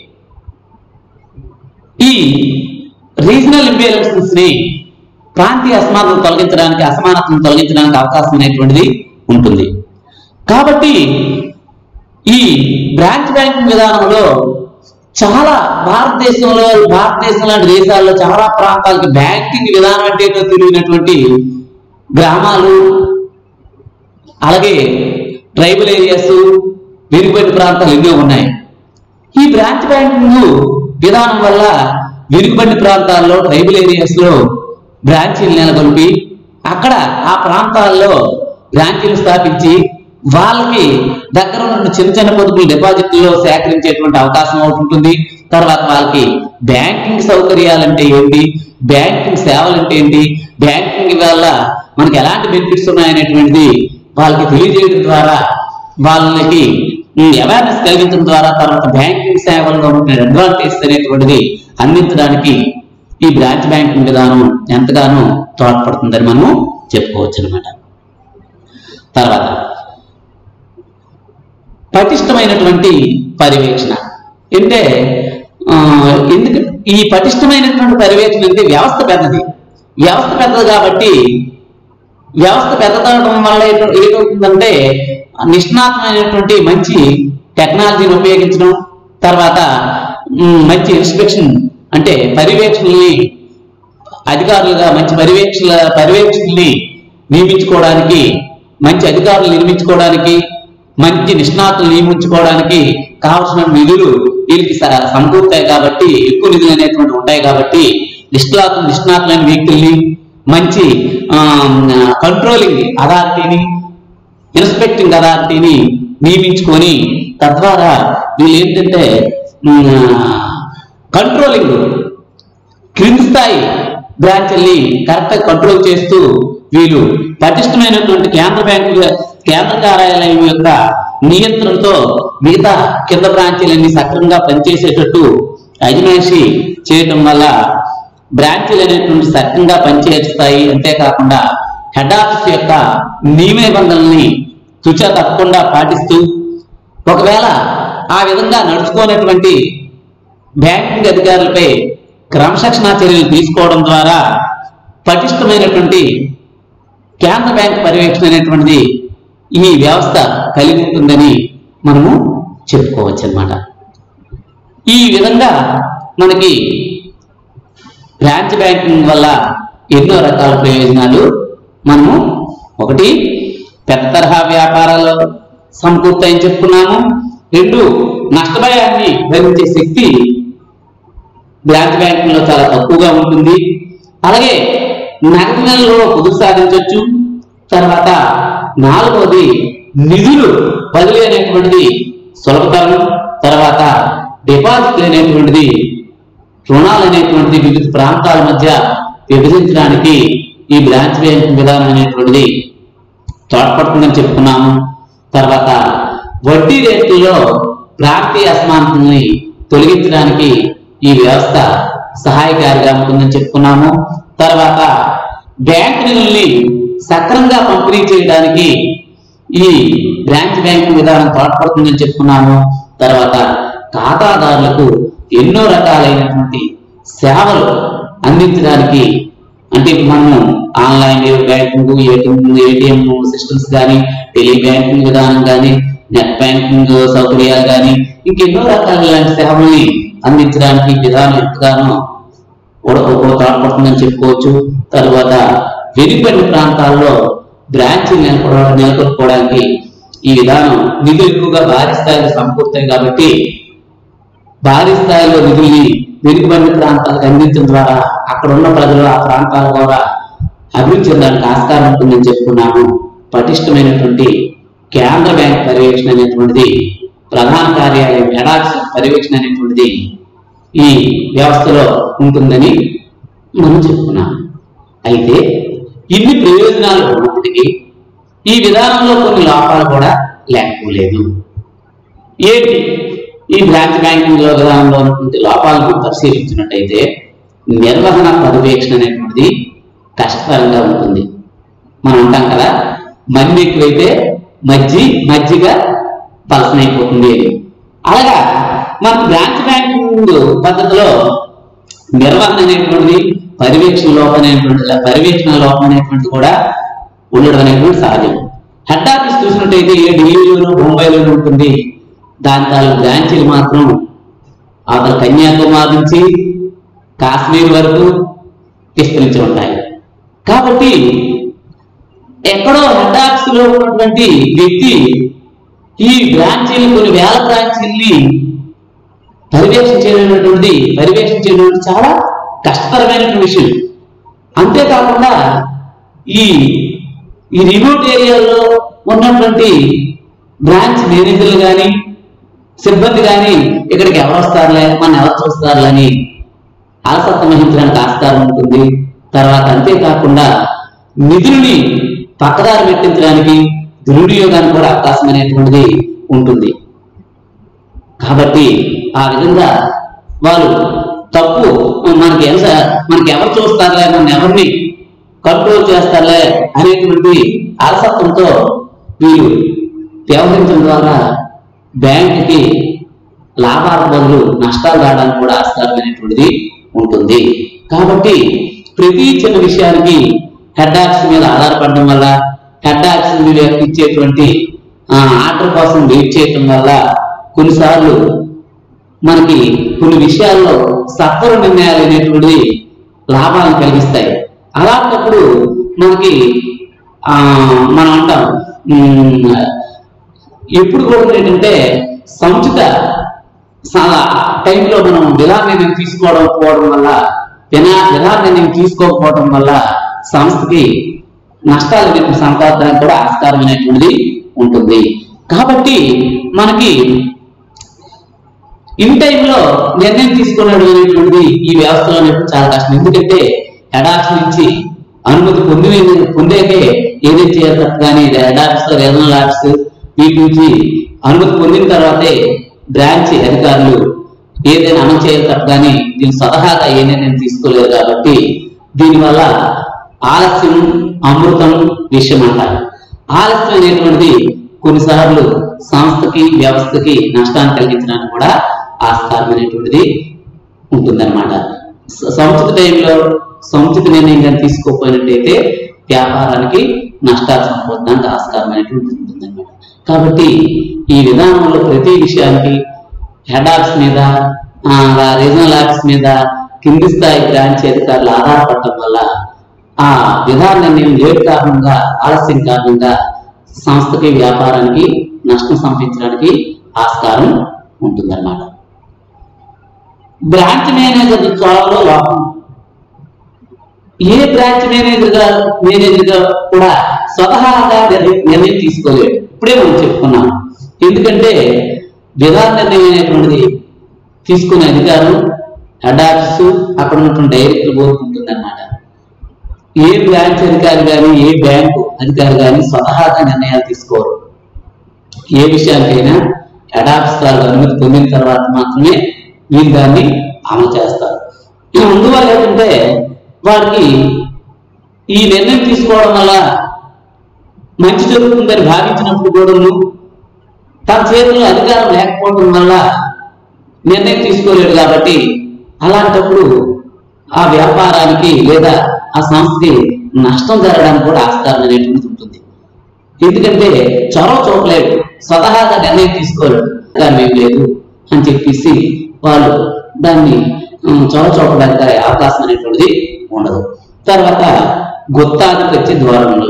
ఈ రీజనల్ ఇంబ్యాలెన్సెస్ ని ప్రాంతీయ అసమానతను తొలగించడానికి అసమానతను తొలగించడానికి అవకాశం అనేటువంటిది ఉంటుంది కాబట్టి ఈ బ్రాంచ్ బ్యాంకింగ్ విధానంలో చాలా భారతదేశంలో భారతదేశం లాంటి దేశాల్లో చాలా ప్రాంతాలకి బ్యాంకింగ్ విధానం అంటే ఏంటో తెలియనటువంటి గ్రామాలు అలాగే ట్రైబల్ ఏరియాస్ వెనుకబడిన ప్రాంతాలు ఎన్నో ఉన్నాయి ఈ బ్రాంచ్ బ్యాంకింగ్ విధానం వల్ల వెనుకబడిన ప్రాంతాల్లో ట్రైబల్ ఏరియాస్ లో బ్రాంచీలు నెలకొల్పి అక్కడ ఆ ప్రాంతాల్లో బ్రాంచీలు స్థాపించి వాళ్ళకి దగ్గర ఉన్న చిన్న చిన్న పొదుపులు డిపాజిట్లో సేకరించేటువంటి అవకాశం ఒకటి ఉంటుంది తర్వాత వాళ్ళకి బ్యాంకింగ్ సౌకర్యాలంటే ఏంటి బ్యాంకింగ్ సేవలు అంటే ఏంటి బ్యాంకింగ్ వల్ల మనకి ఎలాంటి బెనిఫిట్స్ ఉన్నాయనేటువంటిది వాళ్ళకి తెలియజేయడం ద్వారా వాళ్ళకి ఈ అవేర్నెస్ కలిగించడం ద్వారా తర్వాత బ్యాంకింగ్ సేవల్లో ఉన్న అడ్వాంటేజ్ అనేటువంటిది అందించడానికి ఈ బ్రాంచ్ బ్యాంకింగ్ విధానం ఎంతగానో తోడ్పడుతుందని మనం చెప్పుకోవచ్చు అనమాట తర్వాత పటిష్టమైనటువంటి పర్యవేక్షణ అంటే ఆ, ఎందుకు ఈ పటిష్టమైనటువంటి పర్యవేక్షణ అంటే వ్యవస్థ పెద్దది వ్యవస్థ పెద్దది కాబట్టి వ్యవస్థ పెద్దదవడం వల్ల ఏట- ఏమవుతుందంటే నిష్ణాతమైనటువంటి మంచి టెక్నాలజీని ఉపయోగించడం తర్వాత మ్, మంచి ఇన్స్పెక్షన్ అంటే పర్యవేక్షణని అధికారులుగా మంచి పర్యవేక్షణ పర్యవేక్షణని నియమించుకోవడానికి మంచి అధికారులు నిర్మించుకోవడానికి మంచి నిష్ణాతులు నియమించుకోవడానికి కావలసిన నిధులు వీరికి స- సమకూరుతాయి కాబట్టి ఎక్కువ నిధులు అనేటువంటి ఉంటాయి కాబట్టి నిష్ణాతు నిష్ణాతులైన వ్యక్తుల్ని మంచి కంట్రోలింగ్ అథారిటీని ఇన్స్పెక్టింగ్ అథారిటీని నియమించుకొని తద్వారా వీళ్ళు ఏంటంటే కంట్రోలింగ్ క్రింది స్థాయి బ్రాంచ్ల్ని కరెక్ట్ కంట్రోల్ చేస్తూ వీళ్ళు పటిష్టమైనటువంటి కేంద్ర బ్యాంకు కేంద్ర కార్యాలయం యొక్క నియంత్రణతో మిగతా కింద బ్రాంచీలన్నీ సక్రమంగా పనిచేసేటట్టు అజమాయిషి చేయటం వల్ల బ్రాంచీలు అనేటువంటి సక్రమంగా పనిచేస్తాయి అంతేకాకుండా హెడ్ ఆఫీస్ యొక్క నియమ నిబంధనల్ని తుచా తప్పకుండా పాటిస్తూ ఒకవేళ ఆ విధంగా నడుచుకోనటువంటి బ్యాంకింగ్ అధికారులపై క్రమశిక్షణా చర్యలు తీసుకోవడం ద్వారా పటిష్టమైనటువంటి కేంద్ర బ్యాంక్ పర్యవేక్షణ అనేటువంటిది ఈ వ్యవస్థ కలిగి ఉంటుందని మనము చెప్పుకోవచ్చు అన్నమాట ఈ విధంగా మనకి బ్రాంచ్ బ్యాంకింగ్ వల్ల ఎన్నో రకాల ప్రయోజనాలు మనము ఒకటి పెద్ద తరహా వ్యాపారాలు సమకూర్తాయని చెప్పుకున్నాము రెండు నష్టభయాన్ని భరించే శక్తి బ్రాంచ్ బ్యాంకింగ్ లో చాలా తక్కువగా ఉంటుంది అలాగే నగదు నెలలో పొదుపు సాధించవచ్చు తర్వాత నాలుగవది నిధులు బదిలీ అనేటువంటిది సులభతరం తర్వాత డిపాజిట్ అనేటువంటిది రుణాలు అనేటువంటిది వివిధ ప్రాంతాల మధ్య విభజించడానికి ఈ బ్రాంచ్ బ్యాంకింగ్ విధానం అనేటువంటిది తోడ్పడుతుందని చెప్పుకున్నాము తర్వాత వడ్డీ రేట్లలో ప్రాంతీయ అసమానతల్ని తొలగించడానికి ఈ వ్యవస్థ సహాయకారిగా ఉంటుందని చెప్పుకున్నాము తర్వాత బ్యాంక్ నిధుల్ని సక్రమంగా పంపిణీ చేయడానికి ఈ బ్రాంచ్ బ్యాంకింగ్ విధానం తోడ్పడుతుందని చెప్పుకున్నాము తర్వాత ఖాతాదారులకు ఎన్నో రకాలైనటువంటి సేవలు అందించడానికి అంటే ఇప్పుడు మనము online banking ATM ATM systems కానీ టెలి బ్యాంకింగ్ విధానం కానీ నెట్ బ్యాంకింగ్ సౌకర్యాలు కానీ ఇంకెన్నో రకాల సేవల్ని అందించడానికి ఈ విధానం ఎంతగానో కూడా కూడా తోడ్పడుతుందని చెప్పుకోవచ్చు తర్వాత వెనుకబడిన ప్రాంతాల్లో బ్రాంచ్ నెలకొ- నెలకొల్పుకోవడానికి ఈ విధానం నిధులు ఎక్కువగా భారీ స్థాయిలో సమకూరుతాయి కాబట్టి భారీ స్థాయిలో నిధుల్ని వెనుకబడిన ప్రాంతాలకు అందించడం ద్వారా అక్కడ ఉన్న ప్రజలు ఆ ప్రాంతాల ద్వారా అభివృద్ధి చెందడానికి ఆస్కారం ఉంటుందని చెప్పుకున్నాము పటిష్టమైనటువంటి కేంద్ర బ్యాంక్ పర్యవేక్షణ అనేటువంటిది ప్రధాన కార్యాలయం ఎడాక్స్ పర్యవేక్షణ అనేటువంటిది ఈ వ్యవస్థలో ఉంటుందని మనం చెప్పుకున్నాం అయితే ఇన్ని ప్రయోజనాలు ఉన్నప్పటికీ ఈ విధానంలో కొన్ని లోపాలు కూడా లేకపోలేదు ఏంటి ఈ బ్రాంచ్ బ్యాంకింగ్ విధానంలో ఉన్నటువంటి లోపాలను మనం పరిశీలించినట్టయితే నిర్వహణ పర్యవేక్షణ అనేటువంటిది కష్టతరంగా ఉంటుంది మనం అంటాం కదా మంది ఎక్కువైతే మజ్జి మజ్జిగ పలసనైపోతుంది అని అలాగా మన బ్రాంచ్ బ్యాంకింగ్ పద్ధతిలో నిర్వహణ అనేటువంటిది పర్యవేక్షణ లోపం అనేటువంటి పర్యవేక్షణ లోపం అనేటువంటిది కూడా ఉండడం అనేటువంటి సహజం హెడ్ ఆఫీస్ చూసినట్టయితే ఏ ఢిల్లీలోనూ బొంబాయిలోనూ ఉంటుంది దాని తాలూకు బ్రాంచీలు మాత్రం అతను కన్యాకుమారి నుంచి కాశ్మీర్ వరకు విస్తరించి ఉంటాయి కాబట్టి ఎక్కడో హెడ్ ఆఫీస్ లో ఉన్నటువంటి వ్యక్తి ఈ బ్రాంచీలు కొన్ని వేల బ్రాంచీల్ని పర్యవేక్షణ చేయనటువంటిది పర్యవేక్షణ చేయడం చాలా కష్టతరమైనటువంటి విషయం అంతేకాకుండా ఈ ఈ రిమోట్ ఏరియాలో ఉన్నటువంటి బ్రాంచ్ మేనేజర్లు కానీ సిబ్బంది కానీ ఇక్కడికి ఎవరు వస్తారులే మన ఎవరు చూస్తారులే అని అలసత్వం వహించడానికి ఆస్కారం ఉంటుంది తర్వాత అంతేకాకుండా నిధుల్ని పక్కదారి పెట్టించడానికి దుర్వినియోగానికి కూడా అవకాశం అనేటువంటిది ఉంటుంది కాబట్టి ఆ విధంగా వారు తప్పు మనకి ఎంత మనకి ఎవరు చూస్తారులే మన ఎవరిని కంట్రోల్ చేస్తారులే అనేటువంటి అలసత్వంతో వీరు వ్యవహరించడం ద్వారా బ్యాంకుకి లాభాల బదులు నష్టాలు రావడానికి కూడా ఆస్కారమైనటువంటిది ఉంటుంది కాబట్టి ప్రతి చిన్న విషయానికి హెడ్ ఆక్స్ మీద ఆధారపడడం వల్ల హెడ్ ఆక్స్ మీద ఇచ్చేటువంటి ఆ, ఆర్డర్ కోసం వెయిట్ చేయడం వల్ల కొన్నిసార్లు మనకి కొన్ని విషయాల్లో సత్వర నిర్ణయాలు అనేటువంటివి లాభాలను కలిగిస్తాయి అలాంటప్పుడు మనకి ఆ మనం అంటాం ఉమ్, ఎప్పుడు కూడా ఏంటంటే సముచిత చాలా టైంలో మనం విధాన నిర్ణయం తీసుకోవడం పోవడం వల్ల వినా విధాన నిర్ణయం తీసుకోకపోవడం వల్ల సంస్థకి నష్టాలు అనేటువంటి సంపాదనకు కూడా ఆస్కారమైనటువంటిది ఉంటుంది కాబట్టి మనకి ఇన్ టైంలో నిర్ణయం తీసుకునేటువంటిది ఈ వ్యవస్థలో అనేటువంటి చాలా కష్టం ఎందుకంటే హెడాక్స్ నుంచి అనుమతి పొంది పొందాకే ఏదైతే చేయాలి తప్ప కానీ హెడాక్స్ రీజనల్ యాప్స్ వీటి నుంచి అనుమతి పొందిన తర్వాతే బ్రాంచ్ అధికారులు ఏదైనా అమలు చేయాలి తప్ప కానీ దీని సలహాగా ఏ నిర్ణయం తీసుకోలేదు కాబట్టి దీనివల్ల ఆలస్యం అమృతం విషయం అంటారు ఆలస్యం అనేటువంటిది కొన్నిసార్లు సంస్థకి వ్యవస్థకి నష్టాన్ని కలిగించడానికి కూడా ఆస్కారమైనటువంటిది ఉంటుందన్నమాట స- సముచిత టైంలో సముచిత నిర్ణయం కానీ తీసుకోకపోయినట్టయితే వ్యాపారానికి నష్టాలు సంపొందడానికి ఆస్కారమైనటువంటిది ఉంటుందన్నమాట కాబట్టి ఈ విధానంలో ప్రతి విషయానికి హెడ్ ఆఫీస్ మీద ఆ, రీజనల్ ఆఫీస్ మీద కింది స్థాయి బ్రాంచ్ అధికారులు ఆధారపడటం వల్ల ఆ విధాన నిర్ణయం లేట్ కారణంగా ఆలస్యం కారణంగా సంస్థకి వ్యాపారానికి నష్టం సంపించడానికి ఆస్కారం ఉంటుందన్నమాట బ్రాంచ్ మేనేజర్ చోళలో లోపం ఏ బ్రాంచ్ మేనేజర్ గా మేనేజర్ గా కూడా స్వతహాగా నిర్ణయం నిర్ణయం తీసుకోలేడు ఇప్పుడే మనం చెప్పుకున్నాం ఎందుకంటే విధాన నిర్ణయం అనేటువంటిది తీసుకునే అధికారం హెడ్ ఆఫీసు అక్కడ ఉన్నటువంటి డైరెక్టర్ బోర్డు ఉంటుందన్నమాట ఏ బ్రాంచ్ అధికారి కానీ ఏ బ్యాంకు అధికారి కానీ స్వతహాగా నిర్ణయాలు తీసుకోరు ఏ విషయానికైనా హెడ్ ఆఫీస్ వాళ్ళు అనుమతి పొందిన తర్వాత మాత్రమే వీరు దాన్ని అమలు చేస్తారు ఇది అందువల్ల ఏంటంటే వారికి ఈ నిర్ణయం తీసుకోవడం వల్ల మంచి జరుగుతుందని భావించినప్పుడు కూడా తన చేతిలో అధికారం లేకపోవడం వల్ల నిర్ణయం తీసుకోలేడు కాబట్టి అలాంటప్పుడు ఆ వ్యాపారానికి లేదా ఆ సంస్థకి నష్టం జరగడానికి కూడా ఆస్కారం అనేటువంటిది ఉంటుంది ఎందుకంటే చొరవ చూపలేదు స్వతహాగా నిర్ణయం తీసుకోలేడు కానీ ఏం లేదు అని చెప్పేసి వాళ్ళు దాన్ని ఉమ్, చొరవ చూపడానికి అవకాశం అనేటువంటిది ఉండదు తర్వాత గుత్తాధిపత్య ధోరణులు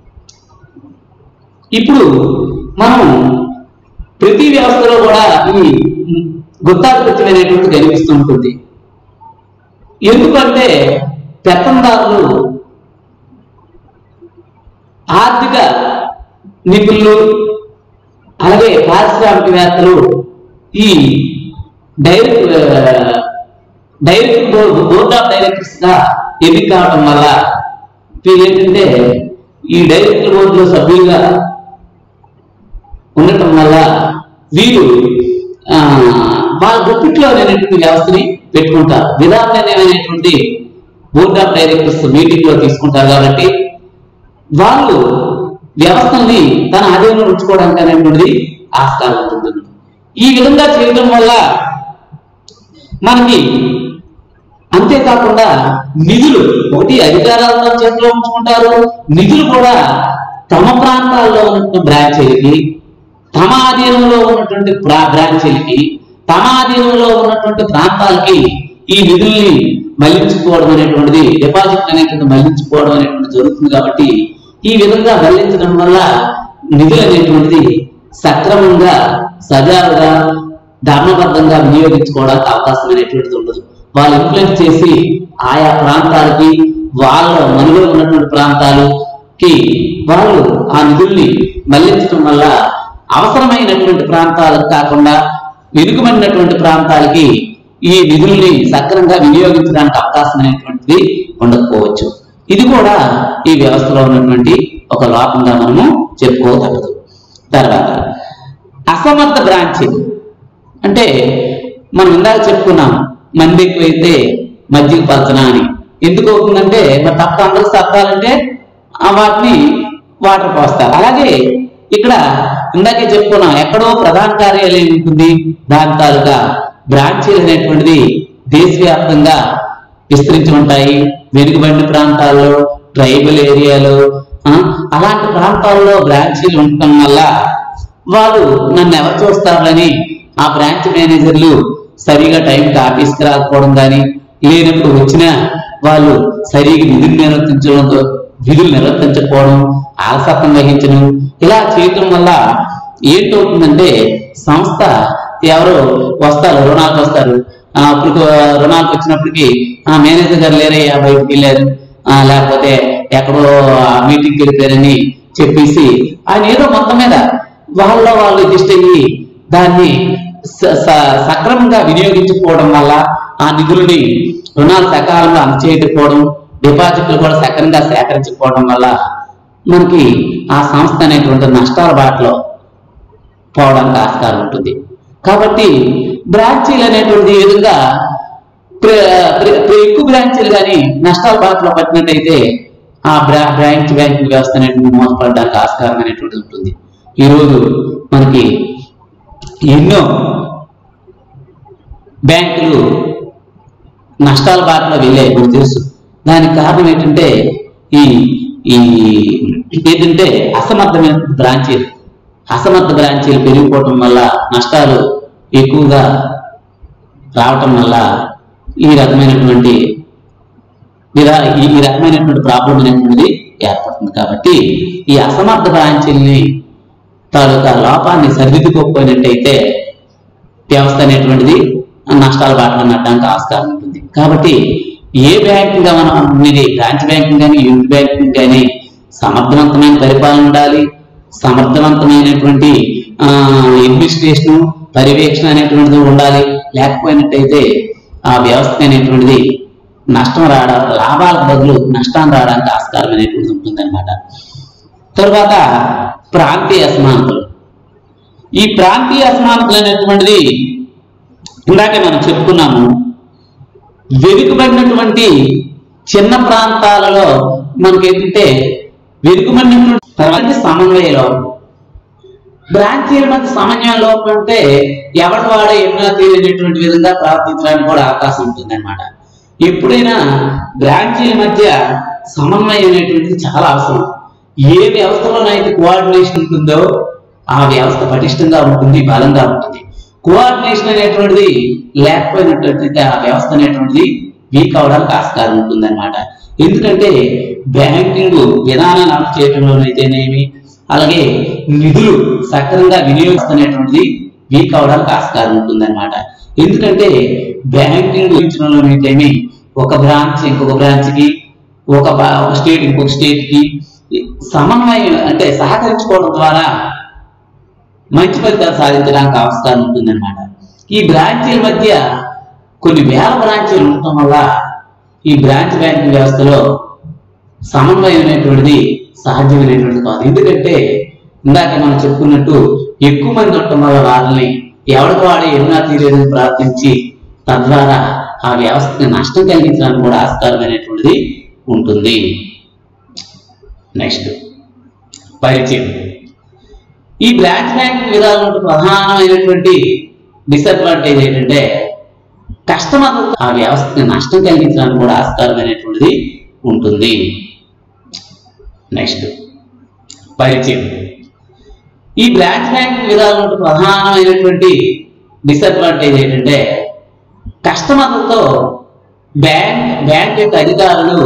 ఇప్పుడు మనం ప్రతి వ్యవస్థలో కూడా ఈ గుత్తాధిపత్యం అనేటువంటి కనిపిస్తూ ఉంటుంది ఎందుకంటే పెత్తందారులు ఆర్థిక నిపుణులు అలాగే పారిశ్రామికవేత్తలు ఈ direct direct board of directors గా ఎన్నిక కావడం వల్ల వీళ్ళు ఏంటంటే ఈ డైరెక్టర్ బోర్డులో సభ్యులుగా ఉండటం వల్ల వీరు ఆ, వాళ్ళ గుప్పిట్లో అనేటువంటి వ్యవస్థని పెట్టుకుంటారు విధాన నిర్ణయం అనేటువంటి బోర్డ్ ఆఫ్ డైరెక్టర్స్ మీటింగ్ లో తీసుకుంటారు కాబట్టి వాళ్ళు వ్యవస్థల్ని తన ఆధీనంలో ఉంచుకోవడానికి అనేటువంటిది ఆస్కారం ఉంటుంది ఈ విధంగా చేయడం వల్ల మనకి అంతేకాకుండా నిధులు ఒకటి అధికారాలు తమ చేతిలో ఉంచుకుంటారు నిధులు కూడా తమ ప్రాంతాల్లో ఉన్నటువంటి బ్రాంచీలకి తమ ఆధీనంలో ఉన్నటువంటి బ్రా- బ్రాంచీలకి తమ ఆధీనంలో ఉన్నటువంటి ప్రాంతాలకి ఈ నిధుల్ని మళ్లించుకోవడం అనేటువంటిది డిపాజిట్ అనేటువంటి మళ్లించుకోవడం అనేటువంటి జరుగుతుంది కాబట్టి ఈ విధంగా మళ్లించడం వల్ల నిధులు అనేటువంటిది సక్రమంగా సజావుగా ధర్మబద్ధంగా వినియోగించుకోవడానికి అవకాశం అనేటువంటిది ఉండదు వాళ్ళు ఇన్ఫ్లుయెన్స్ చేసి ఆయా ప్రాంతాలకి వాళ్ళ మనలో ఉన్నటువంటి ప్రాంతాలకి వాళ్ళు ఆ నిధుల్ని మళ్లించడం వల్ల అవసరమైనటువంటి ప్రాంతాలకు కాకుండా వెనుకబడినటువంటి ప్రాంతాలకి ఈ నిధుల్ని సక్రమంగా వినియోగించడానికి అవకాశం అనేటువంటిది ఉండకపోవచ్చు ఇది కూడా ఈ వ్యవస్థలో ఉన్నటువంటి ఒక లోపంగా మనము చెప్పుకోగలదు తర్వాత అసమర్థ బ్రాంచీలు అంటే మనం ఇందాక చెప్పుకున్నాం మంది ఎక్కువైతే మజ్జిగ పలచన అని ఎందుకు అవుతుందంటే మరి తప్ప అందరికి సత్తాలంటే ఆ వాటిని వాటర్ పోస్తారు అలాగే ఇక్కడ ఇందాకే చెప్పుకున్నాం ఎక్కడో ప్రధాన కార్యాలయం ఉంటుంది దాని తాలూకా బ్రాంచీలు అనేటువంటిది దేశవ్యాప్తంగా విస్తరించి ఉంటాయి వెనుకబడిన ప్రాంతాల్లో ట్రైబల్ ఏరియాలో ఆ, అలాంటి ప్రాంతాల్లో బ్రాంచీలు ఉండటం వల్ల వాళ్ళు నన్ను ఎవరు చూస్తారని ఆ బ్రాంచ్ మేనేజర్లు సరిగా టైంకి ఆఫీస్కి రాకపోవడం కానీ లేనప్పుడు వచ్చినా వాళ్ళు సరిగా విధులు నిర్వర్తించడంతో విధులు నిర్వర్తించకపోవడం ఆలసత్వం వహించడం ఇలా చేయటం వల్ల ఏంటవుతుందంటే సంస్థ ఎవరో వస్తారు రుణాలకు వస్తారు ఆ, అప్పుడు రుణాలకు వచ్చినప్పటికి ఆ మేనేజర్ గారు లేరయ్యా బయటికి వెళ్ళారు ఆ, లేకపోతే ఎక్కడో మీటింగ్కి వెళ్ళిపోయారని చెప్పేసి ఆయన ఏదో మొత్తం మీద వాళ్ళ వాళ్ళు అడ్జస్ట్ అయ్యి దాన్ని స- స- సక్రమంగా వినియోగించుకోవడం వల్ల ఆ నిధులని రుణాలు సకాలంలో అందచేయకపోవడం డిపాజిట్లు కూడా సక్రమంగా సేకరించకపోవడం వల్ల మనకి ఆ సంస్థ అనేటువంటి నష్టాల బాటలో పోవడానికి ఆస్కారం ఉంటుంది కాబట్టి బ్రాంచీలు అనేటువంటి ఈ విధంగా ప్ర- ప్ర- ప్ర- ఎక్కువ బ్రాంచీలు కానీ నష్టాల బాటలో పట్టినట్టయితే ఆ బ్రా బ్రాంచ్ బ్యాంకింగ్ వ్యవస్థ అనేటువంటి మోసపడడానికి ఆస్కారం అనేటువంటిది ఉంటుంది ఈరోజు మనకి ఎన్నో బ్యాంకులు నష్టాల బాటలో వెళ్ళాయి మనకు తెలుసు దానికి కారణం ఏంటంటే ఈ ఈ ఏంటంటే అసమర్థమైన బ్రాంచీలు అసమర్థ బ్రాంచీలు పెరిగిపోవటం వల్ల నష్టాలు ఎక్కువగా రావటం వల్ల ఈ రకమైనటువంటి విధా- ఈ ఈ రకమైనటువంటి ప్రాబ్లం అనేటువంటిది ఏర్పడుతుంది కాబట్టి ఈ అసమర్థ బ్రాంచీల్ని తాలూకా లోపాన్ని సరిదిద్దుకోకపోయినట్టయితే వ్యవస్థ అనేటువంటిది నష్టాల బాటలో నడడానికి ఆస్కారం ఉంటుంది కాబట్టి ఏ బ్యాంకింగ్ మనం అనేది బ్రాంచ్ బ్యాంకింగ్ కానీ యూనిట్ బ్యాంకింగ్ కానీ సమర్థవంతమైన పరిపాలన ఉండాలి సమర్థవంతమైనటువంటి అడ్మినిస్ట్రేషన్ పర్యవేక్షణ అనేటువంటిది ఉండాలి లేకపోయినట్టయితే ఆ వ్యవస్థ అనేటువంటిది నష్టం రావడం లాభాలకు బదులు నష్టాన్ని రావడానికి ఆస్కారం అనేటువంటిది ఉంటుందన్నమాట తర్వాత ప్రాంతీయ అసమానతలు ఈ ప్రాంతీయ అసమానతలు అనేటువంటిది ఇందాకే మనం చెప్పుకున్నాము వెనుకబడినటువంటి చిన్న ప్రాంతాలలో మనకేంటంటే వెనుకబడినటువంటి తర్వాత సమన్వయ లోపం బ్రాంచీల మధ్య సమన్వయ లోపం అంటే ఎవరి వాడే ఎన్నో తెలియనటువంటి విధంగా ప్రవర్తించడానికి కూడా అవకాశం ఉంటుంది అనమాట ఎప్పుడైనా బ్రాంచీల మధ్య సమన్వయం అనేటువంటిది చాలా అవసరం ఏ వ్యవస్థలోనైతే కోఆర్డినేషన్ ఉంటుందో ఆ వ్యవస్థ పటిష్టంగా ఉంటుంది బలంగా ఉంటుంది కోఆర్డినేషన్ అనేటువంటిది లేకపోయినట్లయితే ఆ వ్యవస్థ అనేటువంటిది వీక్ అవడానికి ఆస్కారం ఉంటుందన్నమాట ఎందుకంటే బ్యాంకింగ్ విధానాన్ని అమలు చేయడంలోనైతేనేమి అలాగే నిధులు సక్రమంగా వినియోగిస్తున్నటువంటిది వీక్ అవడానికి ఆస్కారం ఉంటుందన్నమాట ఎందుకంటే బ్యాంకింగ్ గురించడంలోనైతేమి ఒక బ్రాంచ్ ఇంకొక బ్రాంచ్ కి ఒక బా- ఒక స్టేట్ ఇంకొక స్టేట్ కి సమన్వయం అంటే సహకరించుకోవడం ద్వారా మంచి ఫలితాలు సాధించడానికి ఆస్కారం ఉంటుందన్నమాట ఈ బ్రాంచీల మధ్య కొన్ని వేల బ్రాంచీలు ఉండటం వల్ల ఈ బ్రాంచ్ బ్యాంకింగ్ వ్యవస్థలో సమన్వయం అనేటువంటిది సాధ్యమైనటువంటిది కాదు ఎందుకంటే ఇందాక మనం చెప్పుకున్నట్టు ఎక్కువ మంది ఉండటం వల్ల వాళ్ళని ఎవరికి వాడే ఎన్నో తీరేదని ప్రార్థించి తద్వారా ఆ వ్యవస్థకి నష్టం కలిగించడానికి కూడా ఆస్కారమైనటువంటిది ఉంటుంది నెక్స్ట్ పరిచయం ఈ బ్రాంచ్ బ్యాంకింగ్ విధానంలో ప్రధానమైనటువంటి డిసడ్వాంటేజ్ ఏంటంటే కస్టమర్ ఆ వ్యవస్థకి నష్టం కలిగించడానికి కూడా ఆస్కారమైనటువంటిది ఉంటుంది నెక్స్ట్ పరిచయం ఈ బ్రాంచ్ బ్యాంకింగ్ విధానంలో ప్రధానమైనటువంటి డిసడ్వాంటేజ్ ఏంటంటే కస్టమర్లతో బ్యాంక్ బ్యాంక్ యొక్క అధికారులు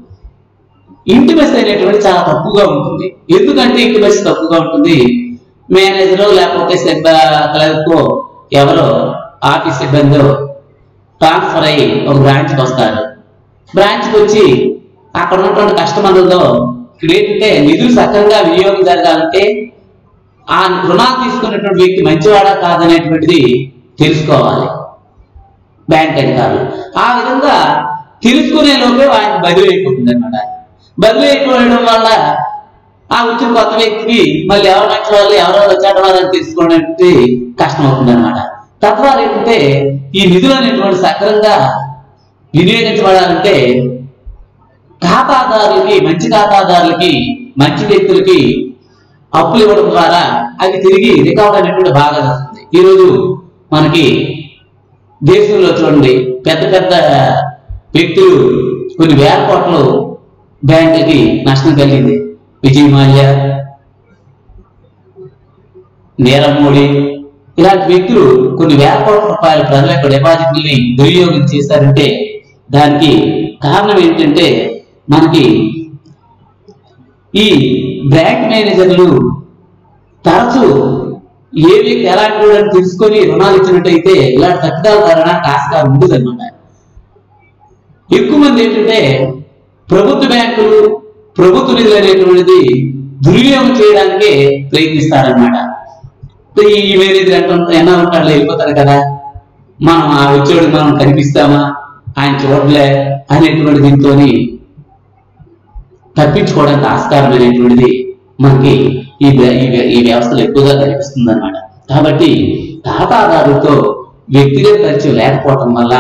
ఇంటిమెస్ అనేటువంటి చాలా తక్కువగా ఉంటుంది ఎందుకంటే ఇంటిమెస్ తక్కువగా ఉంటుంది మేనేజర్ లేకపోతే క్లర్క్ ఎవరో ఆఫీస్ సిబ్బంది ట్రాన్స్ఫర్ అయ్యి ఒక బ్రాంచ్కి వస్తారు బ్రాంచ్కి వచ్చి అక్కడ ఉన్నటువంటి కస్టమర్లతో ఇక్కడ ఏంటంటే నిధులు సక్రమంగా వినియోగం జరగాలంటే ఆ రుణాలు తీసుకున్నటువంటి వ్యక్తి మంచివాడా కాదనేటువంటిది తెలుసుకోవాలి బ్యాంక్ అధికారులు ఆ విధంగా తెలుసుకునే లోపే ఆయన బదిలీ అయిపోతుంది అనమాట బదిలీ అయిపోవడం వల్ల ఆ వచ్చిన కొత్త వ్యక్తికి మళ్ళీ ఎవరు మంచి వాళ్ళు ఎవరెవరు చెడ్డవారని తెలుసుకోవడానికి కష్టం అవుతుంది అనమాట తద్వారా ఏంటంటే ఈ నిధులు అనేటువంటి సక్రంగా వినియోగించబడాలంటే ఖాతాదారులకి మంచి ఖాతాదారులకి మంచి వ్యక్తులకి అప్పులు ఇవ్వడం ద్వారా అవి తిరిగి రికవర్ అనేటువంటి బాగా జరుగుతుంది ఈరోజు మనకి దేశంలో చూడండి పెద్ద పెద్ద వ్యక్తులు కొన్ని వేల కోట్లు బ్యాంకులకి నష్టం కలిగింది విజయ్ మాల్యా నీరవ్ మోడీ ఇలాంటి వ్యక్తులు కొన్ని వేల కోట్ల రూపాయల ప్రజల యొక్క డిపాజిట్ని దుర్వినియోగం చేశారంటే దానికి కారణం ఏంటంటే మనకి ఈ బ్యాంక్ మేనేజర్లు తరచు ఏ వ్యక్తి ఎలాంటి వాడని తెలుసుకొని రుణాలు ఇచ్చినట్టయితే ఇలాంటి తప్పిదాల జరగడానికి ఆస్కారం ఉంటుంది అనమాట ఎక్కువ మంది ఏంటంటే ప్రభుత్వ బ్యాంకులు ప్రభుత్వ నిధులు అనేటువంటిది దుర్వినియోగం చేయడానికే ప్రయత్నిస్తారనమాట ఈ మేనేజర్ అంటే ఎన్నా ఉంటాడు వెళ్ళిపోతారు కదా మనం ఆ వచ్చేవాడికి మనం కనిపిస్తామా ఆయన చూడలే అనేటువంటి దీంతోని తప్పించుకోవడానికి ఆస్కారం అనేటువంటిది మనకి ఈ వ్య- ఈ వ్య- ఈ వ్యవస్థలో ఎక్కువగా కనిపిస్తుంది అనమాట కాబట్టి ఖాతాదారులతో వ్యక్తిగత పరిచయం లేకపోవటం వల్ల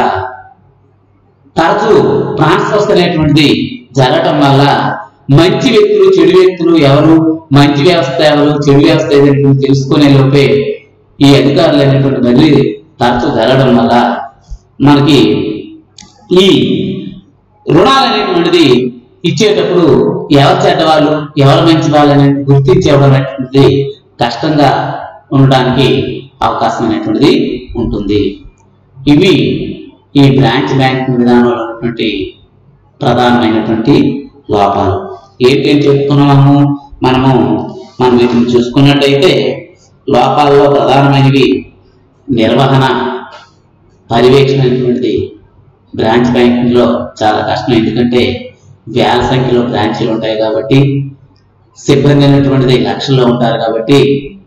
తరచు ట్రాన్స్ఫర్స్ అనేటువంటిది జరగటం వల్ల మంచి వ్యక్తులు చెడు వ్యక్తులు ఎవరు మంచి వ్యవస్థ ఎవరు చెడు వ్యవస్థ ఏదైనా తెలుసుకునే లోపే ఈ అధికారులు అనేటువంటి బదిలీ తరచు జరగడం వల్ల మనకి ఈ రుణాలు అనేటువంటిది ఇచ్చేటప్పుడు ఎవరు చెడ్డవాళ్ళు ఎవరు మంచి వాళ్ళు అనేది గుర్తించేవడం అనేటువంటిది కష్టంగా ఉండడానికి అవకాశం అనేటువంటిది ఉంటుంది ఇవి ఈ బ్రాంచ్ బ్యాంకింగ్ విధానంలో ఉన్నటువంటి ప్రధానమైనటువంటి లోపాలు ఏంటేం చెప్పుకున్నాము మనము మనం వీటిని చూసుకున్నట్టయితే లోపాల్లో ప్రధానమైనవి నిర్వహణ పర్యవేక్షణ అనేటువంటిది బ్రాంచ్ బ్యాంకింగ్ లో చాలా కష్టం ఎందుకంటే వేల సంఖ్యలో బ్రాంచీలు ఉంటాయి కాబట్టి సిబ్బంది అనేటువంటిది లక్షల్లో ఉంటారు కాబట్టి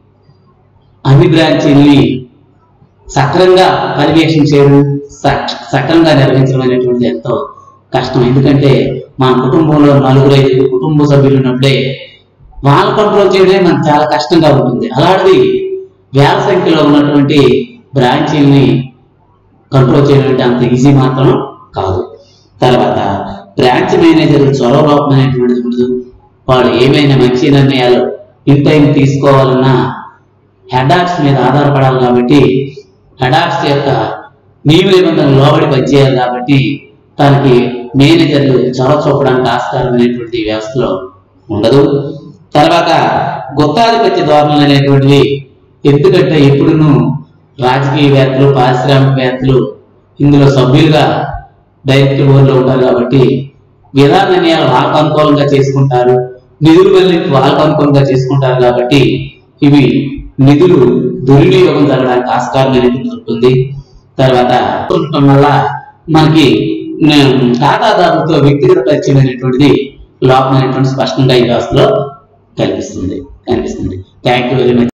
అన్ని బ్రాంచీల్ని సక్రంగా పర్యవేక్షణ చేయడం సక్- సక్రంగా నిర్వహించడం అనేటువంటిది ఎంతో కష్టం ఎందుకంటే మన కుటుంబంలో నలుగురు ఐదు కుటుంబ సభ్యులు ఉన్నప్పుడే వాళ్ళ కంట్రోల్ చేయడమే మనకు చాలా కష్టంగా ఉంటుంది అలాంటిది వేల సంఖ్యలో ఉన్నటువంటి బ్రాంచీల్ని కంట్రోల్ చేయడం అంటే అంత ఈజీ మాత్రం కాదు తర్వాత బ్రాంచ్ మేనేజర్ చొరవ లోపం అనేటువంటిది ఉండదు వాడు ఏమైనా మంచి నిర్ణయాలు ఇన్ టైం తీసుకోవాలన్నా హెడ్ ఆఫీస్ మీద ఆధారపడాలి కాబట్టి హెడ్ ఆఫీస్ యొక్క నియమ నిబంధనలు లోబడి పనిచేయాలి కాబట్టి తనకి మేనేజర్లు చొరవ చూపడానికి ఆస్కారం అనేటువంటి వ్యవస్థలో ఉండదు తర్వాత గుత్తాధిపత్య ధోరణులు అనేటువంటివి ఎందుకంటే ఎప్పుడును రాజకీయవేత్తలు పారిశ్రామికవేత్తలు ఇందులో సభ్యులుగా డైరెక్టర్ బోర్డులో ఉంటారు కాబట్టి విధాన నిర్ణయాలు వాళ్ళకు అనుకూలంగా చేసుకుంటారు నిధులు మళ్ళీ వాళ్ళకు అనుకూలంగా చేసుకుంటారు కాబట్టి ఇవి నిధులు దుర్వినియోగం జరగడానికి ఆస్కారం అనేది ఉంటుంది తర్వాత ఉండటం వల్ల మనకి న- ఖాతాదారులతో వ్యక్తిగత పరిచయం అనేటువంటిది లోపం అనేటువంటి స్పష్టంగా ఈ వ్యవస్థలో కనిపిస్తుంది కనిపిస్తుంది థ్యాంక్ యూ వెరీ మచ్